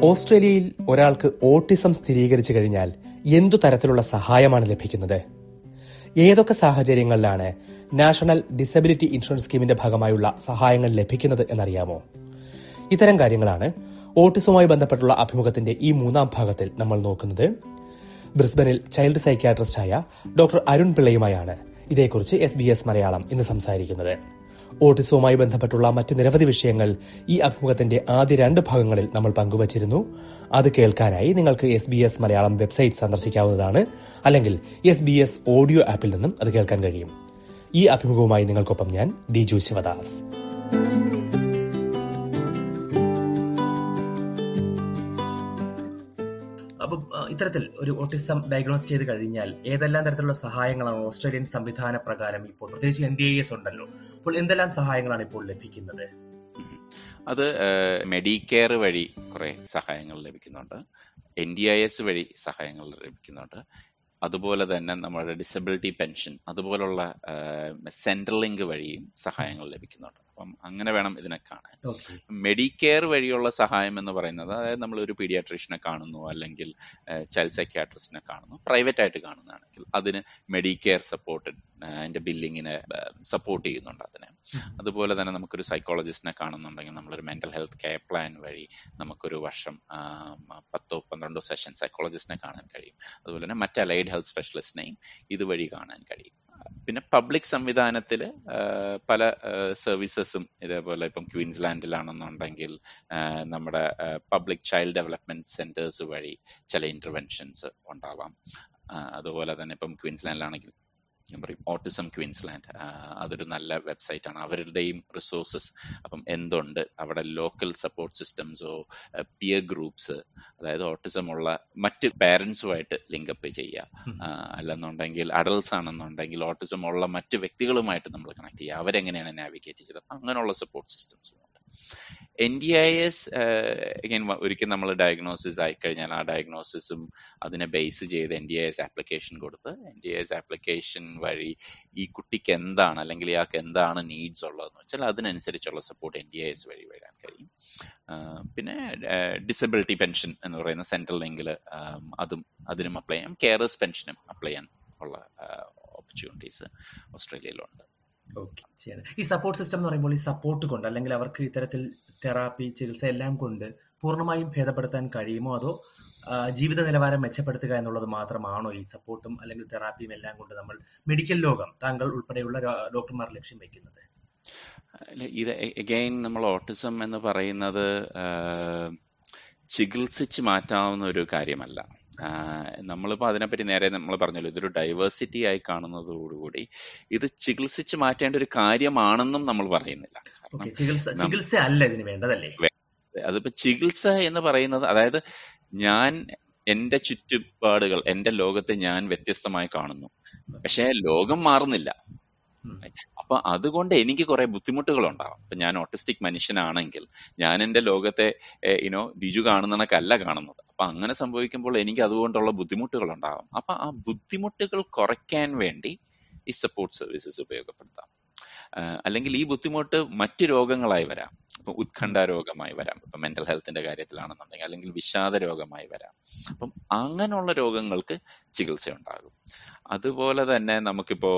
ഓസ്ട്രേലിയയിൽ ഒരാൾക്ക് ഓട്ടിസം സ്ഥിരീകരിച്ചു കഴിഞ്ഞാൽ എന്തു തരത്തിലുള്ള സഹായമാണ് ലഭിക്കുന്നത് ഏതൊക്കെ സാഹചര്യങ്ങളിലാണ് നാഷണൽ ഡിസബിലിറ്റി ഇൻഷുറൻസ് സ്കീമിന്റെ ഭാഗമായുള്ള സഹായങ്ങൾ ലഭിക്കുന്നത് എന്നറിയാമോ ഇത്തരം കാര്യങ്ങളാണ് ഓട്ടിസവുമായി ബന്ധപ്പെട്ടുള്ള അഭിമുഖത്തിന്റെ ഈ മൂന്നാം ഭാഗത്തിൽ നമ്മൾ നോക്കുന്നത് ബ്രിസ്ബനിൽ ചൈൽഡ് സൈക്യാട്രിസ്റ്റായ ഡോക്ടർ അരുൺ പിള്ളയുമായാണ് ഇതേക്കുറിച്ച് എസ് ബി എസ് മലയാളം ഇന്ന് സംസാരിക്കുന്നത് ഓട്ടിസവുമായി ബന്ധപ്പെട്ടുള്ള മറ്റ് നിരവധി വിഷയങ്ങൾ ഈ അഭിമുഖത്തിന്റെ ആദ്യ രണ്ട് ഭാഗങ്ങളിൽ നമ്മൾ പങ്കുവച്ചിരുന്നു അത് കേൾക്കാനായി നിങ്ങൾക്ക് S B S Malayalam website സന്ദർശിക്കാവുന്നതാണ് അല്ലെങ്കിൽ എസ് ബി എസ് ഓഡിയോ ആപ്പിൽ നിന്നും അത് കേൾക്കാൻ കഴിയും ഈ അഭിമുഖവുമായി നിങ്ങൾക്കൊപ്പം ഞാൻ ഡിജു ശിവദാസ് അപ്പം ഇത്തരത്തിൽ ഒരു ഓട്ടിസം ഡയഗ്നോസ് ചെയ്ത് കഴിഞ്ഞാൽ ഏതെല്ലാം തരത്തിലുള്ള സഹായങ്ങളാണ് ഓസ്ട്രേലിയൻ സംവിധാന പ്രകാരം ഇപ്പോൾ പ്രത്യേകിച്ച് എൻ ഡി ഐ എസ് ഉണ്ടല്ലോ അപ്പോൾ എന്തെല്ലാം സഹായങ്ങളാണ് ഇപ്പോൾ ലഭിക്കുന്നത് അത് മെഡിക്കെയർ വഴി കുറെ സഹായങ്ങൾ ലഭിക്കുന്നുണ്ട് എൻ ഡി ഐ എസ് വഴി സഹായങ്ങൾ ലഭിക്കുന്നുണ്ട് അതുപോലെ തന്നെ നമ്മുടെ ഡിസബിലിറ്റി പെൻഷൻ അതുപോലുള്ള സെൻട്രൽ ലിങ്ക് വഴിയും സഹായങ്ങൾ ലഭിക്കുന്നുണ്ട് അപ്പം അങ്ങനെ വേണം ഇതിനെ കാണാൻ മെഡിക്കെയർ വഴിയുള്ള സഹായം എന്ന് പറയുന്നത് അതായത് നമ്മൾ ഒരു പീഡിയാട്രീഷ്യനെ കാണുന്നു അല്ലെങ്കിൽ ചൈൽഡ് സൈക്യാട്രിസ്റ്റിനെ കാണുന്നു പ്രൈവറ്റ് ആയിട്ട് കാണുന്നതാണെങ്കിൽ അതിന് മെഡിക്കെയർ സപ്പോർട്ട് അതിന്റെ ബില്ലിങ്ങിനെ സപ്പോർട്ട് ചെയ്യുന്നുണ്ട് അതിനെ അതുപോലെ തന്നെ നമുക്കൊരു സൈക്കോളജിസ്റ്റിനെ കാണുന്നുണ്ടെങ്കിൽ നമ്മളൊരു മെന്റൽ ഹെൽത്ത് കെയർ പ്ലാൻ വഴി നമുക്കൊരു വർഷം പത്തോ പന്ത്രണ്ടോ സെഷൻ സൈക്കോളജിസ്റ്റിനെ കാണാൻ കഴിയും അതുപോലെ തന്നെ മറ്റ് അലൈഡ് ഹെൽത്ത് സ്പെഷ്യലിസ്റ്റിനെയും ഇതുവഴി കാണാൻ കഴിയും പിന്നെ പബ്ലിക് സംവിധാനത്തിൽ പല സർവീസസും ഇതേപോലെ ഇപ്പം ക്വീൻസ്ലാൻഡിലാണെന്നുണ്ടെങ്കിൽ നമ്മുടെ പബ്ലിക് ചൈൽഡ് ഡെവലപ്മെന്റ് സെന്റേഴ്സ് വഴി ചില ഇന്റർവെൻഷൻസ് ഉണ്ടാവാം അതുപോലെ തന്നെ ഇപ്പം ക്വീൻസ്ലാൻഡിലാണെങ്കിൽ ഞാൻ പറയും ഓട്ടിസം ക്വീൻസ്ലാൻഡ് അതൊരു നല്ല വെബ്സൈറ്റ് ആണ് അവരുടെയും റിസോഴ്സസ് അപ്പം എന്തുണ്ട് അവിടെ ലോക്കൽ സപ്പോർട്ട് സിസ്റ്റംസോ പിയർ ഗ്രൂപ്പ്സ് അതായത് ഓട്ടിസം ഉള്ള മറ്റ് പാരൻസുമായിട്ട് ലിങ്കപ്പ് ചെയ്യുക അല്ലെന്നുണ്ടെങ്കിൽ അഡൽട്സ് ആണെന്നുണ്ടെങ്കിൽ ഓട്ടിസം ഉള്ള മറ്റ് വ്യക്തികളുമായിട്ട് നമ്മൾ കണക്ട് ചെയ്യുക അവരെങ്ങനെയാണ് നാവിഗേറ്റ് ചെയ്തത് അങ്ങനെയുള്ള സപ്പോർട്ട് സിസ്റ്റംസും ഉണ്ട് N D I S again ഒരിക്കൽ നമ്മൾ ഡയഗ്നോസിസ് ആയിക്കഴിഞ്ഞാൽ ആ ഡയഗ്നോസിസും അതിനെ ബേസ് ചെയ്ത് N D I S application കൊടുത്ത് N D I S application വഴി ഈ കുട്ടിക്ക് എന്താണ് അല്ലെങ്കിൽ ഇയാൾക്ക് എന്താണ് നീഡ്സ് ഉള്ളതെന്ന് വെച്ചാൽ അതിനനുസരിച്ചുള്ള support N D I S വഴി വരാൻ കഴിയും പിന്നെ ഡിസബിലിറ്റി പെൻഷൻ എന്ന് പറയുന്ന സെൻട്രൽ ലിങ്കിൽ അതും അതിനും അപ്ലൈ ചെയ്യാം കെയറേഴ്സ് പെൻഷനും അപ്ലൈ ചെയ്യാൻ ഉള്ള ഓപ്പർച്യൂണിറ്റീസ് ഓസ്ട്രേലിയയിലുണ്ട് ഓക്കെ ശരി ഈ സപ്പോർട്ട് സിസ്റ്റം എന്ന് പറയുമ്പോൾ ഈ സപ്പോർട്ട് കൊണ്ട് അല്ലെങ്കിൽ അവർക്ക് ഇത്തരത്തിൽ തെറാപ്പി ചികിത്സ എല്ലാം കൊണ്ട് പൂർണ്ണമായും ഭേദപ്പെടുത്താൻ കഴിയുമോ അതോ ജീവിത നിലവാരം മെച്ചപ്പെടുത്തുക എന്നുള്ളത് മാത്രമാണോ ഈ സപ്പോർട്ടും അല്ലെങ്കിൽ തെറാപ്പിയും എല്ലാം കൊണ്ട് നമ്മൾ മെഡിക്കൽ ലോകം താങ്കൾ ഉൾപ്പെടെയുള്ള ഡോക്ടർമാർ ലക്ഷ്യം വെക്കുന്നത് ഇത് അഗൈൻ നമ്മൾ ഓട്ടിസം എന്ന് പറയുന്നത് ചികിത്സിച്ച് മാറ്റാവുന്ന ഒരു കാര്യമല്ല നമ്മളിപ്പോൾ അതിനെപ്പറ്റി നേരെ നമ്മൾ പറഞ്ഞല്ലോ ഇതൊരു ഡൈവേഴ്സിറ്റി ആയി കാണുന്നതോടുകൂടി ഇത് ചികിത്സിച്ച് മാറ്റേണ്ട ഒരു കാര്യമാണെന്നും നമ്മൾ പറയുന്നില്ല ചികിത്സ അല്ല ഇതിന് വേണ്ടതല്ലേ അതിപ്പോ ചികിത്സ എന്ന് പറയുന്നത് അതായത് ഞാൻ എന്റെ ചുറ്റുപാടുകൾ എന്റെ ലോകത്തെ ഞാൻ വ്യത്യസ്തമായി കാണുന്നു പക്ഷെ ലോകം മാറുന്നില്ല അപ്പൊ അതുകൊണ്ട് എനിക്ക് കുറെ ബുദ്ധിമുട്ടുകൾ ഉണ്ടാവും ഇപ്പൊ ഞാൻ ഓട്ടിസ്റ്റിക് മനുഷ്യനാണെങ്കിൽ ഞാൻ എന്റെ ലോകത്തെ ഇനോ ബിജു കാണുന്നണക്കല്ല കാണുന്നത് അപ്പൊ അങ്ങനെ സംഭവിക്കുമ്പോൾ എനിക്ക് അതുകൊണ്ടുള്ള ബുദ്ധിമുട്ടുകൾ ഉണ്ടാവും അപ്പൊ ആ ബുദ്ധിമുട്ടുകൾ കുറയ്ക്കാൻ വേണ്ടി ഈ സപ്പോർട്ട് സർവീസസ് ഉപയോഗപ്പെടുത്താം അല്ലെങ്കിൽ ഈ ബുദ്ധിമുട്ട് മറ്റ് രോഗങ്ങളായി വരാം ഇപ്പൊ ഉത്കണ്ഠ രോഗമായി വരാം ഇപ്പൊ മെന്റൽ ഹെൽത്തിന്റെ കാര്യത്തിലാണെന്നുണ്ടെങ്കിൽ അല്ലെങ്കിൽ വിഷാദ രോഗമായി വരാം അപ്പം അങ്ങനെയുള്ള രോഗങ്ങൾക്ക് ചികിത്സ ഉണ്ടാകും അതുപോലെ തന്നെ നമുക്കിപ്പോ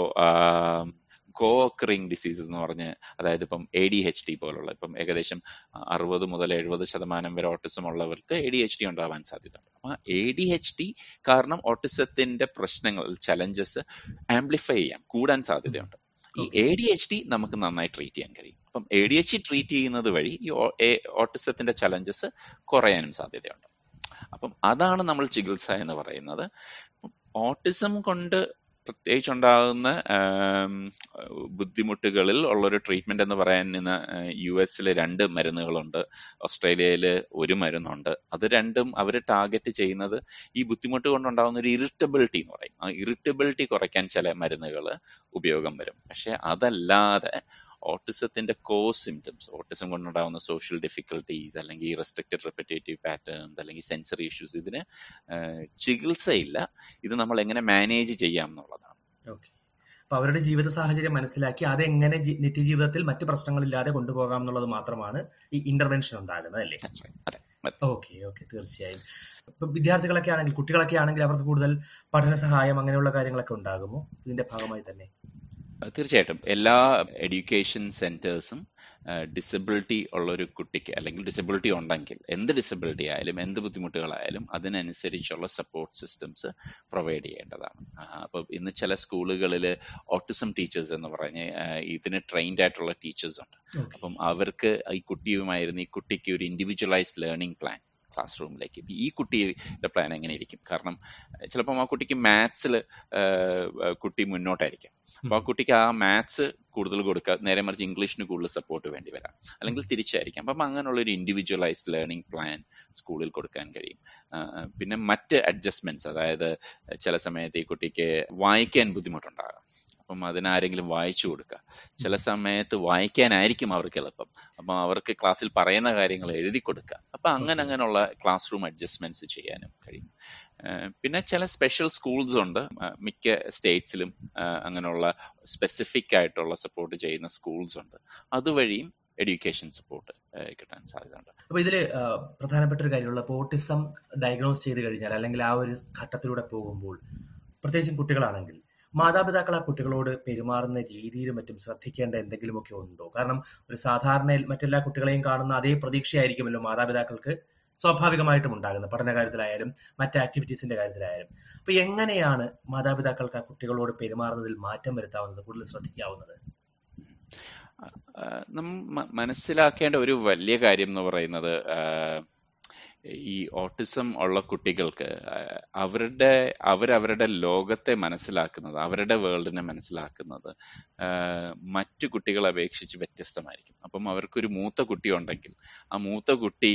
കോക്രിങ് ഡിസീസസ് എന്ന് പറഞ്ഞ് അതായത് ഇപ്പം എ ഡി എച്ച് ഡി പോലുള്ള ഇപ്പം ഏകദേശം അറുപത് മുതൽ എഴുപത് ശതമാനം വരെ ഓട്ടിസം ഉള്ളവർക്ക് എ ഡി എച്ച് ഡി ഉണ്ടാവാൻ സാധ്യതയുണ്ട് അപ്പൊ എ ഡി എച്ച് ഡി കാരണം ഓട്ടിസത്തിന്റെ പ്രശ്നങ്ങൾ ചലഞ്ചസ് ആംപ്ലിഫൈ ചെയ്യാം കൂടാൻ സാധ്യതയുണ്ട് ഈ എ ഡി എച്ച് ഡി നമുക്ക് നന്നായി ട്രീറ്റ് ചെയ്യാൻ കഴിയും അപ്പം A D H D treat ചെയ്യുന്നത് വഴി ഈ ഓട്ടിസത്തിന്റെ ചലഞ്ചസ് കുറയാനും സാധ്യതയുണ്ട് അപ്പം അതാണ് നമ്മൾ ചികിത്സ എന്ന് പറയുന്നത് ഓട്ടിസം കൊണ്ട് പ്രത്യേകിച്ച് ഉണ്ടാകുന്ന ബുദ്ധിമുട്ടുകളിൽ ഉള്ളൊരു ട്രീറ്റ്മെന്റ് എന്ന് പറയാൻ ഇന്ന് യു എസിൽ രണ്ട് മരുന്നുകളുണ്ട് ഓസ്ട്രേലിയയിൽ ഒരു മരുന്നുണ്ട് അത് രണ്ടും അവർ ടാർഗറ്റ് ചെയ്യുന്നത് ഈ ബുദ്ധിമുട്ട് കൊണ്ടുണ്ടാകുന്ന ഒരു ഇറിറ്റബിലിറ്റി എന്ന് പറയും ആ ഇറിറ്റബിലിറ്റി കുറയ്ക്കാൻ ചില മരുന്നുകൾ ഉപയോഗം വരും പക്ഷെ അതല്ലാതെ ഓട്ടിസത്തിന്റെ കോ സിംറ്റംസ് ഓട്ടിസം കൊണ്ടുണ്ടാകുന്ന സോഷ്യൽ ഡിഫിക്കൽട്ടീസ് അല്ലെങ്കിൽ റെസ്ട്രിക്റ്റഡ് റെപ്പറ്റേറ്റീവ് പാറ്റേൺസ് അല്ലെങ്കിൽ സെൻസറി ഇഷ്യൂസ് ഇതിന് ചികിത്സയില്ല ഇത് നമ്മൾ എങ്ങനെ മാനേജ് ചെയ്യാം എന്നുള്ളതാണ് അപ്പൊ അവരുടെ ജീവിത സാഹചര്യം മനസ്സിലാക്കി അതെങ്ങനെ നിത്യജീവിതത്തിൽ മറ്റു പ്രശ്നങ്ങളില്ലാതെ കൊണ്ടുപോകാം എന്നുള്ളത് മാത്രമാണ് ഈ ഇന്റർവെൻഷൻ ഉണ്ടാകുന്നത് അല്ലേ മതി ഓക്കെ ഓക്കെ തീർച്ചയായും ഇപ്പൊ വിദ്യാർത്ഥികളൊക്കെ ആണെങ്കിൽ കുട്ടികളൊക്കെ ആണെങ്കിൽ അവർക്ക് കൂടുതൽ പഠന സഹായം അങ്ങനെയുള്ള കാര്യങ്ങളൊക്കെ ഉണ്ടാകുമോ ഇതിന്റെ ഭാഗമായി തന്നെ തീർച്ചയായിട്ടും എല്ലാ എഡ്യൂക്കേഷൻ സെന്റേഴ്സും ഡിസബിലിറ്റി ഉള്ള ഒരു കുട്ടിക്ക് അല്ലെങ്കിൽ ഡിസബിലിറ്റി ഉണ്ടെങ്കിൽ എന്ത് ഡിസബിലിറ്റി ആയാലും എന്ത് ബുദ്ധിമുട്ടുകളായാലും അതിനനുസരിച്ചുള്ള സപ്പോർട്ട് സിസ്റ്റംസ് പ്രൊവൈഡ് ചെയ്യേണ്ടതാണ് അപ്പോൾ ഇന്ന് ചില സ്കൂളുകളിൽ ഓട്ടിസം ടീച്ചേഴ്സ് എന്ന് പറഞ്ഞ് ഇതിന് ട്രെയിൻഡ് ആയിട്ടുള്ള ടീച്ചേഴ്സ് ഉണ്ട് അപ്പം അവർക്ക് ഈ കുട്ടിയുമായിരുന്നു ഈ കുട്ടിക്ക് ഒരു ഇൻഡിവിജ്വലൈസ്ഡ് ലേണിംഗ് പ്ലാൻ ക്ലാസ് റൂമിലേക്ക് ഈ കുട്ടിയുടെ പ്ലാൻ എങ്ങനെ ഇരിക്കും കാരണം ചിലപ്പം ആ കുട്ടിക്ക് മാത്സിൽ കുട്ടി മുന്നോട്ടായിരിക്കും അപ്പൊ ആ കുട്ടിക്ക് ആ മാത്സ് കൂടുതൽ കൊടുക്കുക നേരെ മറിച്ച് ഇംഗ്ലീഷിന് കൂടുതൽ സപ്പോർട്ട് വേണ്ടി വരാം അല്ലെങ്കിൽ തിരിച്ചായിരിക്കാം അപ്പം അങ്ങനെയുള്ള ഒരു ഇൻഡിവിജ്വലൈസ്ഡ് ലേണിംഗ് പ്ലാൻ സ്കൂളിൽ കൊടുക്കാൻ കഴിയും പിന്നെ മറ്റ് അഡ്ജസ്റ്റ്മെന്റ്സ് അതായത് ചില സമയത്ത് ഈ കുട്ടിക്ക് വായിക്കാൻ ബുദ്ധിമുട്ടുണ്ടാകാം അപ്പം അതിനാരെങ്കിലും വായിച്ചു കൊടുക്കുക ചില സമയത്ത് വായിക്കാനായിരിക്കും അവർക്ക് എളുപ്പം അപ്പം അവർക്ക് ക്ലാസ്സിൽ പറയുന്ന കാര്യങ്ങൾ എഴുതി കൊടുക്കുക അപ്പൊ അങ്ങനെ അങ്ങനെയുള്ള ക്ലാസ് റൂം അഡ്ജസ്റ്റ്മെന്റ്സ് ചെയ്യാനും കഴിയും പിന്നെ ചില സ്പെഷ്യൽ സ്കൂൾസ് ഉണ്ട് മിക്ക സ്റ്റേറ്റ്സിലും അങ്ങനെയുള്ള സ്പെസിഫിക് ആയിട്ടുള്ള സപ്പോർട്ട് ചെയ്യുന്ന സ്കൂൾസ് ഉണ്ട് അതുവഴിയും എഡ്യൂക്കേഷൻ സപ്പോർട്ട് കിട്ടാൻ സാധ്യതയുണ്ട് അപ്പൊ ഇതില് പ്രധാനപ്പെട്ട ഒരു കാര്യമുള്ള ഓട്ടിസം ഡയഗ്നോസ് ചെയ്ത് കഴിഞ്ഞാൽ അല്ലെങ്കിൽ ആ ഒരു ഘട്ടത്തിലൂടെ പോകുമ്പോൾ പ്രത്യേകിച്ചും കുട്ടികളാണെങ്കിൽ മാതാപിതാക്കൾ ആ കുട്ടികളോട് പെരുമാറുന്ന രീതിയിലും മറ്റും ശ്രദ്ധിക്കേണ്ട എന്തെങ്കിലുമൊക്കെ ഉണ്ടോ കാരണം ഒരു സാധാരണ മറ്റെല്ലാ കുട്ടികളെയും കാണുന്ന അതേ പ്രതീക്ഷയായിരിക്കുമല്ലോ മാതാപിതാക്കൾക്ക് സ്വാഭാവികമായിട്ടും ഉണ്ടാകുന്നത് പഠന കാര്യത്തിലായാലും മറ്റ് ആക്ടിവിറ്റീസിന്റെ കാര്യത്തിലായാലും അപ്പൊ എങ്ങനെയാണ് മാതാപിതാക്കൾക്ക് ആ കുട്ടികളോട് പെരുമാറുന്നതിൽ മാറ്റം വരുത്താവുന്നത് കൂടുതൽ ശ്രദ്ധിക്കാവുന്നത് മനസ്സിലാക്കേണ്ട ഒരു വലിയ കാര്യം എന്ന് പറയുന്നത് ഈ ഓട്ടിസം ഉള്ള കുട്ടികൾക്ക് അവരുടെ അവരവരുടെ ലോകത്തെ മനസ്സിലാക്കുന്നത് അവരുടെ വേൾഡിനെ മനസ്സിലാക്കുന്നത് മറ്റു കുട്ടികളെ അപേക്ഷിച്ച് വ്യത്യസ്തമായിരിക്കും അപ്പം അവർക്കൊരു മൂത്ത കുട്ടി ഉണ്ടെങ്കിൽ ആ മൂത്ത കുട്ടി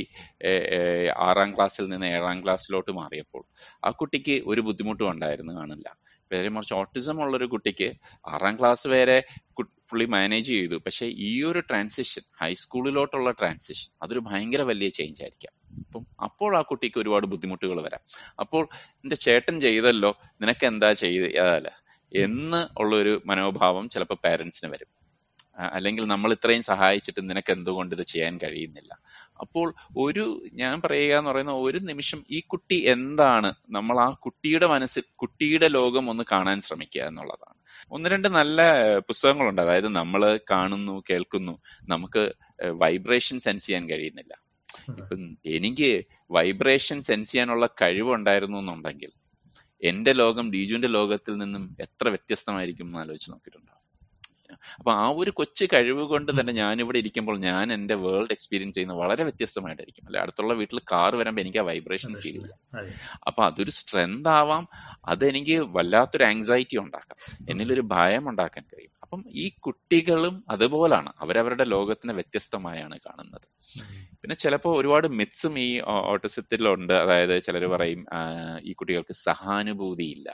ആറാം ക്ലാസ്സിൽ നിന്ന് ഏഴാം ക്ലാസ്സിലോട്ട് മാറിയപ്പോൾ ആ കുട്ടിക്ക് ഒരു ബുദ്ധിമുട്ടും ഉണ്ടായിരുന്നു കാണില്ല നേരെ മറിച്ച് ഓട്ടിസം ഉള്ള ഒരു കുട്ടിക്ക് ആറാം ക്ലാസ് വരെ പുള്ളി മാനേജ് ചെയ്തു പക്ഷെ ഈ ഒരു ട്രാൻസിഷൻ ഹൈസ്കൂളിലോട്ടുള്ള ട്രാൻസിഷൻ അതൊരു ഭയങ്കര വലിയ ചേഞ്ച് ആയിരിക്കാം അപ്പം അപ്പോൾ ആ കുട്ടിക്ക് ഒരുപാട് ബുദ്ധിമുട്ടുകൾ വരാം അപ്പോൾ എന്റെ ചേട്ടൻ ചെയ്തല്ലോ നിനക്ക് എന്താ ചെയ്തല്ല എന്ന് ഉള്ളൊരു മനോഭാവം ചിലപ്പോൾ പാരൻസിന് വരും അല്ലെങ്കിൽ നമ്മൾ ഇത്രയും സഹായിച്ചിട്ട് നിനക്ക് എന്തുകൊണ്ട് ഇത് ചെയ്യാൻ കഴിയുന്നില്ല അപ്പോൾ ഒരു ഞാൻ പറയുക എന്ന് പറയുന്ന ഒരു നിമിഷം ഈ കുട്ടി എന്താണ് നമ്മൾ ആ കുട്ടിയുടെ മനസ്സിൽ കുട്ടിയുടെ ലോകം ഒന്ന് കാണാൻ ശ്രമിക്കുക എന്നുള്ളതാണ് ഒന്ന് രണ്ട് നല്ല പുസ്തകങ്ങളുണ്ട് അതായത് നമ്മൾ കാണുന്നു കേൾക്കുന്നു നമുക്ക് വൈബ്രേഷൻ സെൻസ് ചെയ്യാൻ കഴിയുന്നില്ല ഇപ്പം എനിക്ക് വൈബ്രേഷൻ സെൻസ് ചെയ്യാനുള്ള കഴിവുണ്ടായിരുന്നു എന്നുണ്ടെങ്കിൽ എന്റെ ലോകം ഡീജുവിന്റെ ലോകത്തിൽ നിന്നും എത്ര വ്യത്യസ്തമായിരിക്കും എന്ന് ആലോചിച്ച് നോക്കിയിട്ടുണ്ടോ അപ്പൊ ആ ഒരു കൊച്ചു കഴിവ് കൊണ്ട് തന്നെ ഞാൻ ഇവിടെ ഇരിക്കുമ്പോൾ ഞാൻ എന്റെ വേൾഡ് എക്സ്പീരിയൻസ് ചെയ്യുന്നത് വളരെ വ്യത്യസ്തമായിട്ടായിരിക്കും അല്ലെ അടുത്തുള്ള വീട്ടിൽ കാർ വരുമ്പോൾ എനിക്ക് ആ വൈബ്രേഷൻ ഫീൽ ചെയ്യാം അപ്പൊ അതൊരു സ്ട്രെങ്ത് ആവാം അതെനിക്ക് വല്ലാത്തൊരു ആങ്സൈറ്റി ഉണ്ടാക്കാം എന്നിലൊരു ഭയം ഉണ്ടാക്കാൻ കഴിയും അപ്പം ഈ കുട്ടികളും അതുപോലാണ് അവരവരുടെ ലോകത്തിനെ വ്യത്യസ്തമായാണ് കാണുന്നത് പിന്നെ ചിലപ്പോൾ ഒരുപാട് മിത്സും ഈ ഓട്ടിസത്തിലുണ്ട് അതായത് ചിലർ പറയും ഈ കുട്ടികൾക്ക് സഹാനുഭൂതി ഇല്ല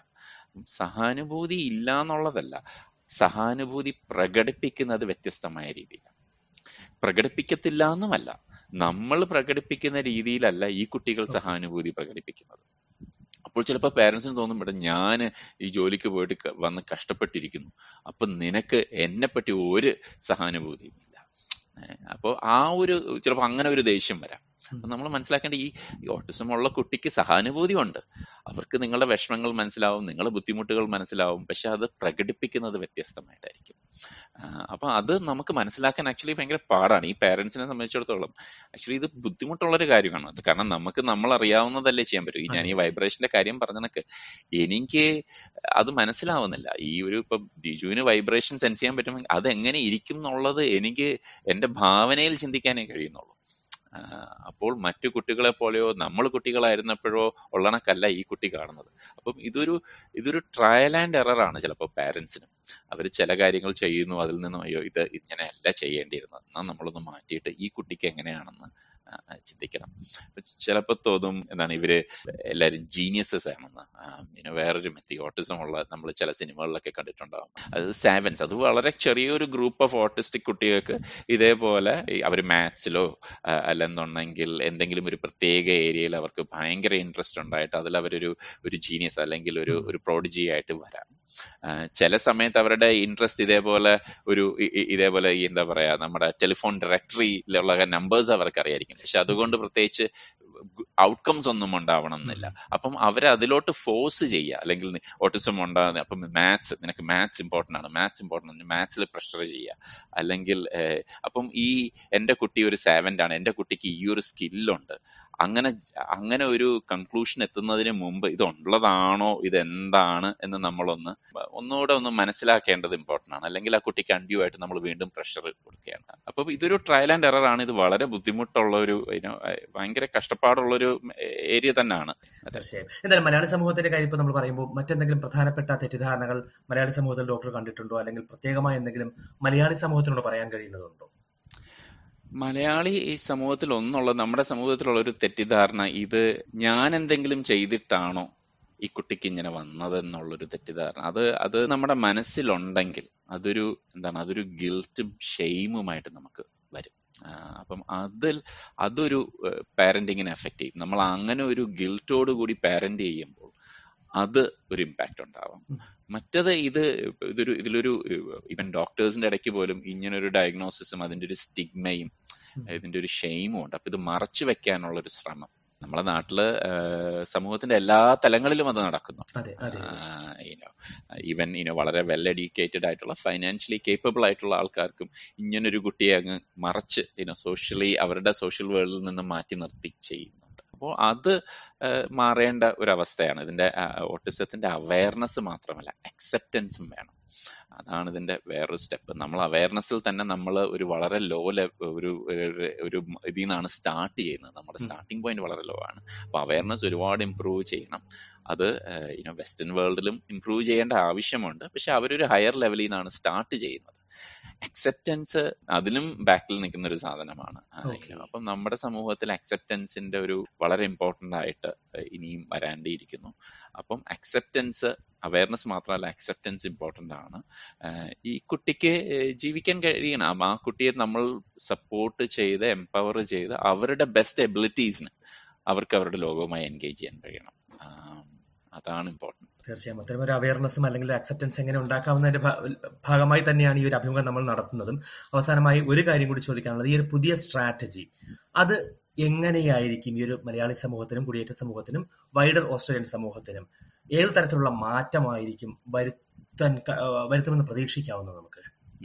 സഹാനുഭൂതി ഇല്ല എന്നുള്ളതല്ല സഹാനുഭൂതി പ്രകടിപ്പിക്കുന്നത് വ്യത്യസ്തമായ രീതിയിലാണ് പ്രകടിപ്പിക്കത്തില്ല എന്നുമല്ല നമ്മൾ പ്രകടിപ്പിക്കുന്ന രീതിയിലല്ല ഈ കുട്ടികൾ സഹാനുഭൂതി പ്രകടിപ്പിക്കുന്നത് അപ്പോൾ ചിലപ്പോൾ പേരൻസിന് തോന്നും ഇവിടെ ഞാൻ ഈ ജോലിക്ക് പോയിട്ട് വന്ന് കഷ്ടപ്പെട്ടിരിക്കുന്നു അപ്പൊ നിനക്ക് എന്നെ പറ്റി ഒരു സഹാനുഭൂതിയും ഇല്ല അപ്പോൾ ആ ഒരു ചിലപ്പോൾ അങ്ങനെ ഒരു ദേഷ്യം വരാം അപ്പൊ നമ്മൾ മനസ്സിലാക്കേണ്ട ഈ ഓട്ടിസം ഉള്ള കുട്ടിക്ക് സഹാനുഭൂതി ഉണ്ട് അവർക്ക് നിങ്ങളുടെ വിഷമങ്ങൾ മനസ്സിലാവും നിങ്ങളുടെ ബുദ്ധിമുട്ടുകൾ മനസ്സിലാവും പക്ഷെ അത് പ്രകടിപ്പിക്കുന്നത് വ്യത്യസ്തമായിട്ടായിരിക്കും അപ്പൊ അത് നമുക്ക് മനസ്സിലാക്കാൻ ആക്ച്വലി ഭയങ്കര പാടാണ് ഈ പാരന്റ്സിനെ സംബന്ധിച്ചിടത്തോളം ആക്ച്വലി ഇത് ബുദ്ധിമുട്ടുള്ള ഒരു കാര്യമാണ് കാരണം നമുക്ക് നമ്മൾ അറിയാവുന്നതല്ലേ ചെയ്യാൻ പറ്റും ഈ ഞാൻ ഈ വൈബ്രേഷന്റെ കാര്യം പറഞ്ഞനക്ക് എനിക്ക് അത് മനസ്സിലാവുന്നില്ല ഈ ഒരു ഇപ്പൊ ബിജുവിന് വൈബ്രേഷൻ സെൻസ് ചെയ്യാൻ പറ്റുമെങ്കിൽ അത് എങ്ങനെ ഇരിക്കും എന്നുള്ളത് എനിക്ക് എന്റെ ഭാവനയിൽ ചിന്തിക്കാനേ കഴിയുന്നുള്ളൂ അപ്പോൾ മറ്റു കുട്ടികളെ പോലെയോ നമ്മൾ കുട്ടികളായിരുന്നപ്പോഴോ ഉള്ളണക്കല്ല ഈ കുട്ടി കാണുന്നത് അപ്പം ഇതൊരു ഇതൊരു ട്രയൽ ആൻഡ് എറർ ആണ് ചിലപ്പോൾ പാരൻസിനും അവർ ചില കാര്യങ്ങൾ ചെയ്യുന്നു അതിൽ നിന്നും അയ്യോ ഇത് ഇങ്ങനെയല്ല ചെയ്യേണ്ടിയിരുന്നത് എന്നാൽ നമ്മളൊന്ന് മാറ്റിയിട്ട് ഈ കുട്ടിക്ക് എങ്ങനെയാണെന്ന് ചിന്തിക്കണം ചിലപ്പോൾ തോന്നും എന്താണ് ഇവര് എല്ലാവരും ജീനിയസസ് ആണെന്ന് പിന്നെ വേറൊരു മെത്തി ഓട്ടിസം ഉള്ള നമ്മൾ ചില സിനിമകളിലൊക്കെ കണ്ടിട്ടുണ്ടാവും അത് സാവൻസ് അത് വളരെ ചെറിയൊരു ഗ്രൂപ്പ് ഓഫ് ഓട്ടിസ്റ്റിക് കുട്ടികൾക്ക് ഇതേപോലെ അവർ മാത്സിലോ അല്ലെന്നുണ്ടെങ്കിൽ എന്തെങ്കിലും ഒരു പ്രത്യേക ഏരിയയിൽ അവർക്ക് ഭയങ്കര ഇൻട്രസ്റ്റ് ഉണ്ടായിട്ട് അതിൽ അവരൊരു ഒരു ജീനിയസ് അല്ലെങ്കിൽ ഒരു ഒരു പ്രോഡിജി ആയിട്ട് വരാം ചില സമയത്ത് അവരുടെ ഇൻട്രസ്റ്റ് ഇതേപോലെ ഒരു ഇതേപോലെ ഈ എന്താ പറയാ നമ്മുടെ ടെലിഫോൺ ഡയറക്ടറിയിലുള്ള നമ്പേഴ്സ് അവർക്ക് അറിയായിരിക്കും പക്ഷെ അതുകൊണ്ട് പ്രത്യേകിച്ച് ഔട്ട്കംസ് ഒന്നും ഉണ്ടാവണം എന്നില്ല അപ്പം അവരെ അതിലോട്ട് ഫോഴ്സ് ചെയ്യുക അല്ലെങ്കിൽ ഓട്ടിസം ഉണ്ടാകുന്ന അപ്പം മാത്സ് നിനക്ക് മാത്സ് ഇമ്പോർട്ടൻ്റ് ആണ് മാത്സ് ഇമ്പോർട്ടൻ്റ് മാത്സിൽ പ്രഷർ ചെയ്യുക അല്ലെങ്കിൽ ഏഹ്, അപ്പം ഈ എൻ്റെ കുട്ടി ഒരു സെവൻ്റ് ആണ് എൻ്റെ കുട്ടിക്ക് ഈ ഒരു സ്കില്ലുണ്ട് അങ്ങനെ ജ- അങ്ങനെ ഒരു കൺക്ലൂഷൻ എത്തുന്നതിന് മുമ്പ് ഇത് ഉള്ളതാണോ ഇത് എന്താണ് എന്ന് നമ്മളൊന്ന് ഒന്നുകൂടെ ഒന്ന് മനസ്സിലാക്കേണ്ടത് ഇമ്പോർട്ടൻ്റ് ആണ് അല്ലെങ്കിൽ ആ കുട്ടിക്ക് അൺഡ്യൂ ആയിട്ട് നമ്മൾ വീണ്ടും പ്രഷർ കൊടുക്കുകയാണ് അപ്പം ഇതൊരു ട്രയൽ ആൻഡ് എറർ ആണ് ഇത് വളരെ ബുദ്ധിമുട്ടുള്ള ഒരു you know, ഏഹ്, ഭയങ്കര കഷ്ടപ്പാടുള്ള ഒരു ഏരിയ തന്നെയാണ് അതെ തീർച്ചയായും എന്തായാലും മലയാളി സമൂഹത്തിന്റെ കാര്യം ഇപ്പോൾ നമ്മൾ പറയുമ്പോൾ മറ്റെന്തെങ്കിലും പ്രധാനപ്പെട്ട തെറ്റിദ്ധാരണകൾ മലയാളി സമൂഹത്തിൽ ഡോക്ടർ കണ്ടിട്ടുണ്ടോ അല്ലെങ്കിൽ പ്രത്യേകമായി എന്തെങ്കിലും മലയാളി സമൂഹത്തിനോട് പറയാൻ കഴിയുന്നതുണ്ടോ മലയാളി ഈ സമൂഹത്തിൽ ഒന്നുള്ള നമ്മുടെ സമൂഹത്തിലുള്ള ഒരു തെറ്റിദ്ധാരണ ഇത് ഞാൻ എന്തെങ്കിലും ചെയ്തിട്ടാണോ ഈ കുട്ടിക്ക് ഇങ്ങനെ വന്നതെന്നുള്ളൊരു തെറ്റിദ്ധാരണ അത് അത് നമ്മുടെ മനസ്സിലുണ്ടെങ്കിൽ അതൊരു എന്താണ് അതൊരു ഗിൽറ്റും ഷെയിമുമായിട്ട് നമുക്ക് വരും ആ, അപ്പം അതിൽ അതൊരു പാരന്റിങ്ങിനെ എഫക്റ്റ് ചെയ്യും നമ്മൾ അങ്ങനെ ഒരു ഗിൽറ്റോട് കൂടി പാരന്റ് ചെയ്യുമ്പോൾ അത് ഒരു ഇമ്പാക്റ്റ് ഉണ്ടാവും ഉം. മറ്റത് ഇത് ഇതൊരു ഇതിലൊരു ഇവൻ ഡോക്ടേഴ്സിന്റെ ഇടയ്ക്ക് പോലും ഇങ്ങനെ ഒരു ഡയഗ്നോസിസും അതിന്റെ ഒരു സ്റ്റിഗ്മയും ഉം. ഇതിന്റെ ഒരു ഷെയിമും ഉണ്ട് അപ്പൊ ഇത് മറച്ചു വെക്കാനുള്ള ഒരു ശ്രമം നമ്മളെ നാട്ടില് ആഹ് സമൂഹത്തിന്റെ എല്ലാ തലങ്ങളിലും അത് നടക്കുന്നു അതെ അതെ ഈവൻ ഇനോ വളരെ വെൽ എഡ്യൂക്കേറ്റഡ് ആയിട്ടുള്ള ഫൈനാൻഷ്യലി കേപ്പബിൾ ആയിട്ടുള്ള ആൾക്കാർക്കും ഇങ്ങനൊരു കുട്ടിയെ അങ്ങ് മറച്ച് ഇനോ സോഷ്യലി അവരുടെ സോഷ്യൽ വേൾഡിൽ നിന്ന് മാറ്റി നിർത്തി ചെയ്യുന്നുണ്ട് അപ്പോൾ അത് ആഹ് മാറേണ്ട ഒരു അവസ്ഥയാണ് ഇതിന്റെ ഓട്ടിസത്തിന്റെ അവയർനെസ് മാത്രമല്ല അക്സെപ്റ്റൻസും വേണം അതാണ് ഇതിന്റെ വേറൊരു സ്റ്റെപ്പ് നമ്മൾ അവയർനെസ്സിൽ തന്നെ നമ്മൾ ഒരു വളരെ ലോ ഒരു ഒരു- ഒരു ഇതിൽ നിന്നാണ് സ്റ്റാർട്ട് ചെയ്യുന്നത് നമ്മുടെ ഉം. സ്റ്റാർട്ടിംഗ് പോയിന്റ് വളരെ ലോ ആണ് അപ്പൊ അവയർനെസ് ഒരുപാട് ഇമ്പ്രൂവ് ചെയ്യണം അത് ഇനോ വെസ്റ്റേൺ വേൾഡിലും ഇമ്പ്രൂവ് ചെയ്യേണ്ട ആവശ്യമുണ്ട് പക്ഷെ അവരൊരു ഹയർ ലെവലിൽ നിന്നാണ് സ്റ്റാർട്ട് ചെയ്യുന്നത് അക്സെപ്റ്റൻസ് അതിലും ബാക്കിൽ നിൽക്കുന്ന ഒരു സാധനമാണ് ആ, Okay. you know, അപ്പം നമ്മുടെ സമൂഹത്തിൽ അക്സെപ്റ്റൻസിന്റെ ഒരു വളരെ ഇമ്പോർട്ടന്റ് ആയിട്ട് ഏഹ്, ഇനിയും വരാണ്ടിയിരിക്കുന്നു അപ്പം അക്സെപ്റ്റൻസ് അവയർനെസ് മാത്രമല്ല അക്സെപ്റ്റൻസ് ഇമ്പോർട്ടന്റ് ആണ് ഏഹ്, ഈ കുട്ടിക്ക് ഏഹ്, ജീവിക്കാൻ കഴിയണം ആ കുട്ടിയെ നമ്മൾ സപ്പോർട്ട് ചെയ്ത് എംപവർ ചെയ്ത് അവരുടെ ബെസ്റ്റ് എബിലിറ്റീസിന് അവർക്ക് അവരുടെ ലോകവുമായി എൻഗേജ് ചെയ്യാൻ കഴിയണം ആം, അതാണ് ഇമ്പോർട്ടന്റ് തീർച്ചയായും അത്തരം ഒരു അവയർനെസ്സും അല്ലെങ്കിൽ ഒരു അക്സെപ്റ്റൻസ് എങ്ങനെ ഉണ്ടാക്കാവുന്നതിന്റെ ഭാ- ഭാഗമായി തന്നെയാണ് ഈ ഒരു അഭിമുഖം നമ്മൾ നടത്തുന്നതും അവസാനമായി ഒരു കാര്യം കൂടി ചോദിക്കാനുള്ളത് ഈ ഒരു പുതിയ സ്ട്രാറ്റജി അത് എങ്ങനെയായിരിക്കും ഈ ഒരു മലയാളി സമൂഹത്തിനും കുടിയേറ്റ സമൂഹത്തിനും വൈഡർ ഓസ്ട്രേലിയൻ സമൂഹത്തിനും ഏത് തരത്തിലുള്ള മാറ്റമായിരിക്കും വരുത്താൻ ക- ആ, വരുത്തുമെന്ന് പ്രതീക്ഷിക്കാവുന്നത് നമുക്ക്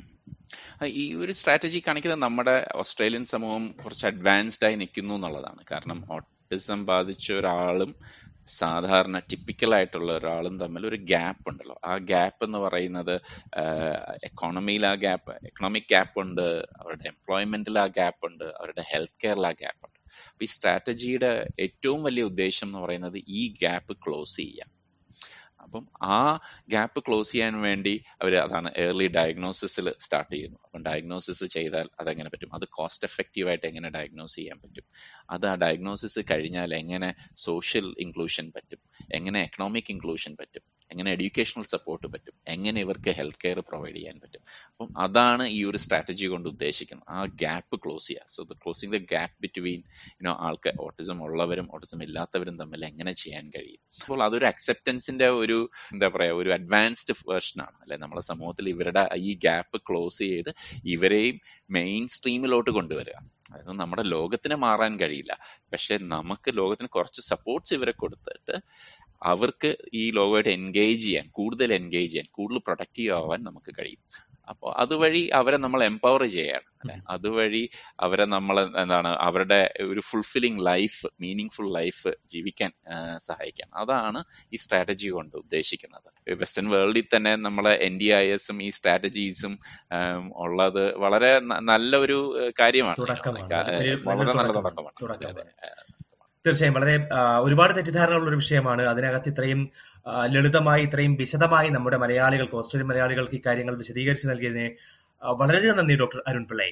ആ, ഈ ഒരു സ്ട്രാറ്റജി കാണിക്കുന്നത് നമ്മുടെ ഓസ്ട്രേലിയൻ സമൂഹം കുറച്ച് അഡ്വാൻസ്ഡ് ആയി നിൽക്കുന്നു എന്നുള്ളതാണ് കാരണം ഓട്ടിസം ബാധിച്ച ഒരാളും സാധാരണ ടിപ്പിക്കൽ ആയിട്ടുള്ള ഒരാളും തമ്മിൽ ഒരു ഗ്യാപ്പ് ഉണ്ടല്ലോ ആ ഗ്യാപ്പ് എന്ന് പറയുന്നത് എക്കോണമിയിൽ ആ ഗ്യാപ്പ് എക്കണോമിക് ഗ്യാപ്പ് ഉണ്ട് അവരുടെ എംപ്ലോയ്മെന്റിൽ ആ ഗ്യാപ്പ് ഉണ്ട് അവരുടെ ഹെൽത്ത് കെയറിൽ ആ ഗ്യാപ്പ് ഉണ്ട് അപ്പൊ ഈ സ്ട്രാറ്റജിയുടെ ഏറ്റവും വലിയ ഉദ്ദേശം എന്ന് പറയുന്നത് ഈ ഗ്യാപ്പ് ക്ലോസ് ചെയ്യുക അപ്പം ആ ഗ്യാപ്പ് ക്ലോസ് ചെയ്യാൻ വേണ്ടി അവർ അതാണ് ഏർലി ഡയഗ്നോസിസിൽ സ്റ്റാർട്ട് ചെയ്യുന്നു അപ്പം ഡയഗ്നോസിസ് ചെയ്താൽ അതെങ്ങനെ പറ്റും അത് കോസ്റ്റ് എഫക്റ്റീവ് ആയിട്ട് എങ്ങനെ ഡയഗ്നോസ് ചെയ്യാൻ പറ്റും അത് ആ ഡയഗ്നോസിസ് കഴിഞ്ഞാൽ എങ്ങനെ സോഷ്യൽ ഇൻക്ലൂഷൻ പറ്റും എങ്ങനെ എക്കണോമിക് ഇൻക്ലൂഷൻ പറ്റും എങ്ങനെ എഡ്യൂക്കേഷണൽ സപ്പോർട്ട് പറ്റും എങ്ങനെ ഇവർക്ക് ഹെൽത്ത് കെയർ പ്രൊവൈഡ് ചെയ്യാൻ പറ്റും അപ്പം അതാണ് ഈ ഒരു സ്ട്രാറ്റജി കൊണ്ട് ഉദ്ദേശിക്കുന്നത് ആ ഗ്യാപ്പ് ക്ലോസ് ചെയ്യുക so the closing the gap between you know ആൾക്ക് ഓട്ടിസം ഉള്ളവരും ഓട്ടിസം ഇല്ലാത്തവരും തമ്മിൽ എങ്ങനെ ചെയ്യാൻ കഴിയും അപ്പോൾ അതൊരു അക്സെപ്റ്റൻസിന്റെ ഒരു എന്താ പറയാ ഒരു അഡ്വാൻസ്ഡ് വേർഷൻ ആണ് അല്ലെ നമ്മുടെ സമൂഹത്തിൽ ഇവരുടെ ഈ ഗ്യാപ്പ് ക്ലോസ് ചെയ്ത് ഇവരെയും മെയിൻ സ്ട്രീമിലോട്ട് കൊണ്ടുവരിക അതായത് നമ്മുടെ ലോകത്തിന് മാറാൻ കഴിയില്ല പക്ഷെ നമുക്ക് ലോകത്തിന് കുറച്ച് സപ്പോർട്ട്സ് ഇവരെ കൊടുത്തിട്ട് അവർക്ക് ഈ ലോകമായിട്ട് എൻഗേജ് ചെയ്യാൻ കൂടുതൽ എൻഗേജ് ചെയ്യാൻ കൂടുതൽ പ്രൊഡക്റ്റീവ് ആവാൻ നമുക്ക് കഴിയും അപ്പോൾ അതുവഴി അവരെ നമ്മൾ എംപവർ ചെയ്യാണ് അല്ലെ അതുവഴി അവരെ നമ്മൾ എന്താണ് അവരുടെ ഒരു fulfilling life meaning full life ജീവിക്കാൻ ആ, സഹായിക്കാൻ അതാണ് ഈ സ്ട്രാറ്റജി കൊണ്ട് ഉദ്ദേശിക്കുന്നത് വെസ്റ്റേൺ വേൾഡിൽ തന്നെ നമ്മളെ എൻ ഡി ഐ എസും ഈ സ്ട്രാറ്റജീസും ഉള്ളത് വളരെ ന- നല്ല ഒരു ഏഹ്, കാര്യമാണ് തുടക്കമാണ്. ആ, ഒരു വളരെ നല്ലൊരു നല്ല തുടക്കമാണ്. തുടക്കമാണ് അതെ, തുടക്കമാണ്. അതെ. തീർച്ചയായും വളരെ ആ, ഒരുപാട് തെറ്റിദ്ധാരണകളുള്ള ഒരു വിഷയമാണ് അതിനകത്ത് ഇത്രയും ആ, ലളിതമായി ഇത്രയും വിശദമായി നമ്മുടെ മലയാളികൾക്ക് ഓസ്ട്രേലിയൻ മലയാളികൾക്ക് ഈ കാര്യങ്ങൾ വിശദീകരിച്ച് നൽകിയതിന് ആ, വളരെയധികം നന്ദി doctor Arun Pillai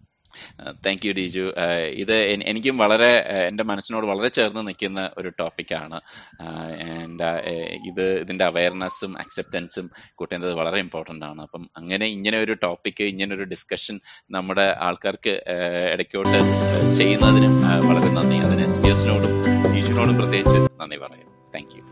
thank you Diju ആഹ് ഇത് എൻ- എനിക്കും വളരെ ആഹ് എൻ്റെ മനസ്സിനോട് വളരെ ചേർന്ന് നിൽക്കുന്ന ഒരു ടോപ്പിക്കാണ് ആൻഡ് ഇത് ഇതിന്റെ അവയർനെസ്സും അക്സെപ്റ്റൻസും കൂട്ടുന്നത് വളരെ ഇമ്പോർട്ടൻ്റ് ആണ് അപ്പം അങ്ങനെ ഇങ്ങനെ ഒരു ടോപ്പിക്ക് ഇങ്ങനെ ഒരു ഡിസ്കഷൻ നമ്മുടെ ആൾക്കാർക്ക് ആഹ് ഇടയ്ക്കോട്ട് ആഹ് ചെയ്യുന്നതിനും ആഹ് വളരെ നന്ദി അതിന് എസ് പി എസിനോടും ഡിജുവിനോടും പ്രത്യേകിച്ച് നന്ദി പറയുന്നു താങ്ക് യു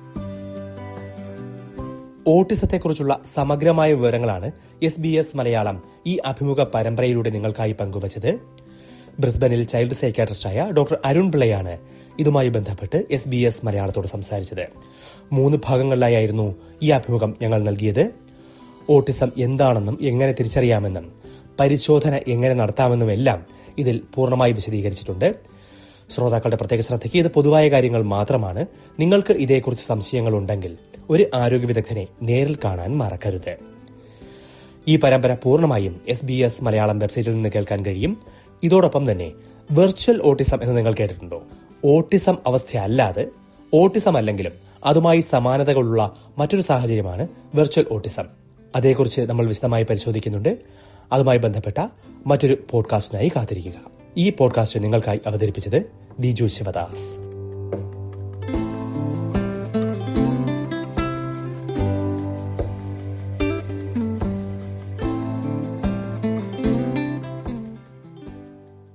ഓട്ടിസത്തെക്കുറിച്ചുള്ള സമഗ്രമായ വിവരങ്ങളാണ് എസ് ബി എസ് മലയാളം ഈ അഭിമുഖ പരമ്പരയിലൂടെ നിങ്ങൾക്കായി പങ്കുവച്ചത് ബ്രിസ്ബനിൽ ചൈൽഡ് സൈക്യാട്രിസ്റ്റായ ഡോക്ടർ അരുൺ പിള്ളയാണ് ഇതുമായി ബന്ധപ്പെട്ട് എസ് ബി എസ് മലയാളത്തോട് സംസാരിച്ചത് മൂന്ന് ഭാഗങ്ങളിലായിരുന്നു ഈ അഭിമുഖം ഞങ്ങൾ നൽകിയത് ഓട്ടിസം എന്താണെന്നും എങ്ങനെ തിരിച്ചറിയാമെന്നും പരിശോധന എങ്ങനെ നടത്താമെന്നുമെല്ലാം ഇതിൽ പൂർണ്ണമായി വിശദീകരിച്ചിട്ടുണ്ട് ശ്രോതാക്കളുടെ പ്രത്യേക ശ്രദ്ധയ്ക്ക് ഇത് പൊതുവായ കാര്യങ്ങൾ മാത്രമാണ് നിങ്ങൾക്ക് ഇതേക്കുറിച്ച് സംശയങ്ങൾ ഉണ്ടെങ്കിൽ ഒരു ആരോഗ്യ വിദഗ്ധനെ നേരിൽ കാണാൻ മറക്കരുത് ഈ പരമ്പര പൂർണ്ണമായും എസ് ബി എസ് മലയാളം വെബ്സൈറ്റിൽ നിന്ന് കേൾക്കാൻ കഴിയും ഇതോടൊപ്പം തന്നെ വെർച്വൽ ഓട്ടിസം എന്ന് നിങ്ങൾ കേട്ടിട്ടുണ്ടോ ഓട്ടിസം അവസ്ഥയല്ലാതെ ഓട്ടിസം അല്ലെങ്കിലും അതുമായി സമാനതകളുള്ള മറ്റൊരു സാഹചര്യമാണ് വെർച്വൽ ഓട്ടിസം അതേക്കുറിച്ച് നമ്മൾ വിശദമായി പരിശോധിക്കുന്നുണ്ട് അതുമായി ബന്ധപ്പെട്ട മറ്റൊരു പോഡ്കാസ്റ്റിനായി കാത്തിരിക്കുക ഈ പോഡ്കാസ്റ്റ് നിങ്ങൾക്കായി അവതരിപ്പിച്ചത് ദിജു ശിവദാസ്